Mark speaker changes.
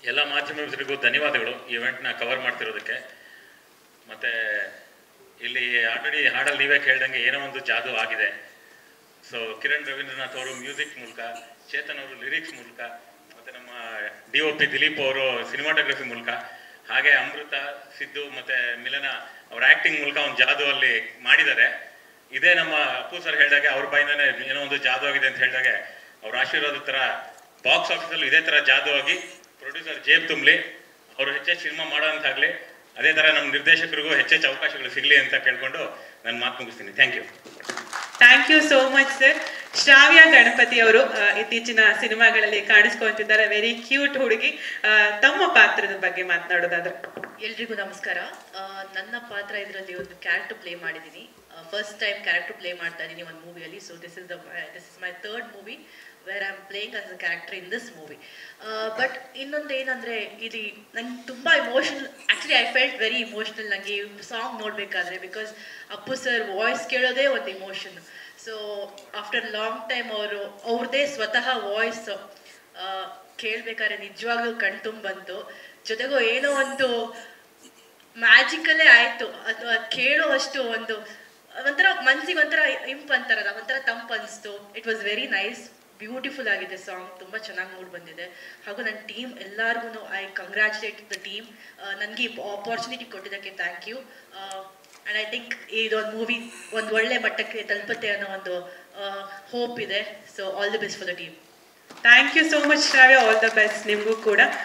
Speaker 1: ಎಲ್ಲ ಮಾಧ್ಯಮದವರಿಗೂ ಧನ್ಯವಾದಗಳು ಈ ಇವೆಂಟ್ನ ಕವರ್ ಮಾಡ್ತಿರೋದಕ್ಕೆ ಮತ್ತು ಇಲ್ಲಿ ಆಲ್ರೆಡಿ ಹಾಡಲ್ಲಿ ನೀವೇ ಕೇಳ್ದಂಗೆ ಏನೋ ಒಂದು ಜಾದು ಆಗಿದೆ ಸೊ ಕಿರಣ್ ರವೀಂದ್ರನಾಥ್ ಅವರು ಮ್ಯೂಸಿಕ್ ಮೂಲಕ ಚೇತನ್ ಅವರು ಲಿರಿಕ್ಸ್ ಮೂಲಕ ಮತ್ತು ನಮ್ಮ ಡಿ ಒ ಪಿ ದಿಲೀಪ್ ಅವರು ಸಿನಿಮಾಟೋಗ್ರಫಿ ಮೂಲಕ ಹಾಗೆ ಅಮೃತ ಸಿದ್ದು ಮತ್ತು ಮಿಲನ ಅವ್ರ ಆ್ಯಕ್ಟಿಂಗ್ ಮೂಲಕ ಒಂದು ಜಾದು ಅಲ್ಲಿ ಮಾಡಿದ್ದಾರೆ ಇದೇ ನಮ್ಮ ಅಪ್ಪು ಸರ್ ಹೇಳಿದಾಗೆ ಅವ್ರ ಬಾಯಿಂದಾನೆ ಏನೋ ಒಂದು ಜಾದು ಆಗಿದೆ ಅಂತ ಹೇಳಿದಾಗೆ ಅವ್ರ ಆಶೀರ್ವಾದ ಥರ ಬಾಕ್ಸ್ ಆಫೀಸಲ್ಲೂ ಇದೇ ಥರ ಜಾದು ಆಗಿ ಪ್ರೊಡ್ಯೂಸರ್ ಜೇಬ್ ತುಂಬಲಿ ಅವರು ಹೆಚ್ಚೆಚ್ಚು ಸಿನಿಮಾ ಮಾಡೋಂತಾಗಲಿ ಅದೇ ಥರ ನಮ್ಮ ನಿರ್ದೇಶಕರಿಗೂ ಹೆಚ್ಚೆಚ್ಚು ಅವಕಾಶಗಳು ಸಿಗಲಿ ಅಂತ ಕೇಳ್ಕೊಂಡು ನಾನು ಮಾತು ಮುಗಿಸ್ತೀನಿ thank you
Speaker 2: thank you so much sir Shravya Ganapathi ಅವರು ಆ, ಇತ್ತೀಚಿನ ಸಿನಿಮಾಗಳಲ್ಲಿ ಕಾಣಿಸ್ಕೊಂತಿದ್ದಾರೆ ವೆರಿ ಕ್ಯೂಟ್ ಹುಡುಗಿ ಆ, ತಮ್ಮ ಪಾತ್ರದ ಬಗ್ಗೆ ಮಾತನಾಡೋದಾದ್ರೆ
Speaker 3: ಎಲ್ರಿಗೂ ನಮಸ್ಕಾರ ಆ, ನನ್ನ ಪಾತ್ರ ಇದರಲ್ಲಿ ಒಂದು ಕ್ಯಾರೆಕ್ಟರ್ ಪ್ಲೇ ಮಾಡಿದ್ದೀನಿ ಫಸ್ಟ್ ಟೈಮ್ ಕ್ಯಾರೆಕ್ಟರ್ ಪ್ಲೇ ಮಾಡ್ತಾ ಇದ್ದೀನಿ ಒಂದು ಮೂವಿಯಲ್ಲಿ so this is the this is my third movie where I am playing as a character in this movie but ಇನ್ನೊಂದು ಏನಂದರೆ ಇಲ್ಲಿ ನಂಗೆ ತುಂಬ emotional actually I felt very emotional ನನಗೆ ಸಾಂಗ್ ನೋಡಬೇಕಾದ್ರೆ ಬಿಕಾಸ್ ಅಪ್ಪು ಸರ್ ವಾಯ್ಸ್ ಕೇಳೋದೇ ಒಂದು emotion so after long time ಅವರು ಅವ್ರದ್ದೇ ಸ್ವತಃ ವಾಯ್ಸ್ ಕೇಳಬೇಕಾದ್ರೆ ನಿಜವಾಗ್ಲೂ ಕಣ್ತುಂಬ ಬಂತು ಜೊತೆಗೂ ಏನೋ ಒಂದು ಮ್ಯಾಜಿಕಲ್ಲೇ ಆಯಿತು ಅದು ಅದು ಕೇಳೋವಷ್ಟು ಒಂದು ಒಂಥರ ಮನ್ಸಿಗೆ ಒಂಥರ ಇಂಪ್ ಅಂತಾರಲ್ಲ ಒಂಥರ ತಂಪು ಅನಿಸ್ತು it was very nice beautiful ಆಗಿದೆ ಸಾಂಗ್ ತುಂಬ ಚೆನ್ನಾಗಿ ಮೂಡ್ ಬಂದಿದೆ ಹಾಗೂ ನನ್ನ ಟೀಮ್ ಎಲ್ಲರಿಗೂ ಐ ಕಂಗ್ರ್ಯಾಚುಲೇಟ್ ದ ಟೀಮ್ ನನಗೆ ಆಪರ್ಚುನಿಟಿ ಕೊಟ್ಟಿದ್ದಕ್ಕೆ thank you and I think ಇದೊಂದು ಮೂವಿ ಒಂದು ಒಳ್ಳೆ ಮಟ್ಟಕ್ಕೆ ತಲುಪುತ್ತೆ ಅನ್ನೋ ಒಂದು ಹೋಪ್ ಇದೆ so all the best for the team
Speaker 2: thank you so much Shravya all the best ನಿಮಗೂ ಕೂಡ